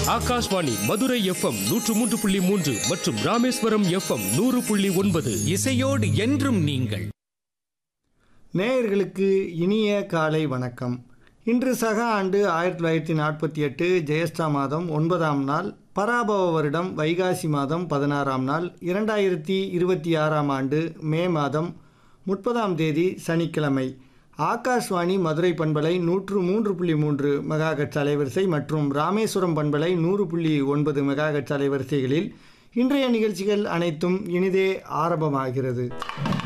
Akashvani Madurai FM நூற்று மூன்று புள்ளி மூன்று மற்றும் ராமேஸ்வரம் எஃப்எம் நூறு புள்ளி ஒன்பது இசையோடு என்றும் நீங்கள் நேயர்களுக்கு இனிய காலை வணக்கம் இன்று சக ஆண்டு ஆயிரத்தி தொள்ளாயிரத்தி நாற்பத்தி எட்டு ஜெயஸ்டா மாதம் ஒன்பதாம் நாள் பராபவ வருடம் வைகாசி மாதம் பதினாறாம் நாள் இரண்டாயிரத்தி இருபத்தி ஆறாம் ஆண்டு மே மாதம் முப்பதாம் தேதி சனிக்கிழமை ஆகாஷ்வாணி மதுரை பண்பலை நூற்று மூன்று புள்ளி மூன்று மெகாகட்ஸ் அலைவரிசை மற்றும் ராமேஸ்வரம் பண்பலை நூறு புள்ளி ஒன்பது மெகாகட்ஸ் அலைவரிசைகளில் இன்றைய நிகழ்ச்சிகள் அனைத்தும் இனிதே ஆரம்பமாகிறது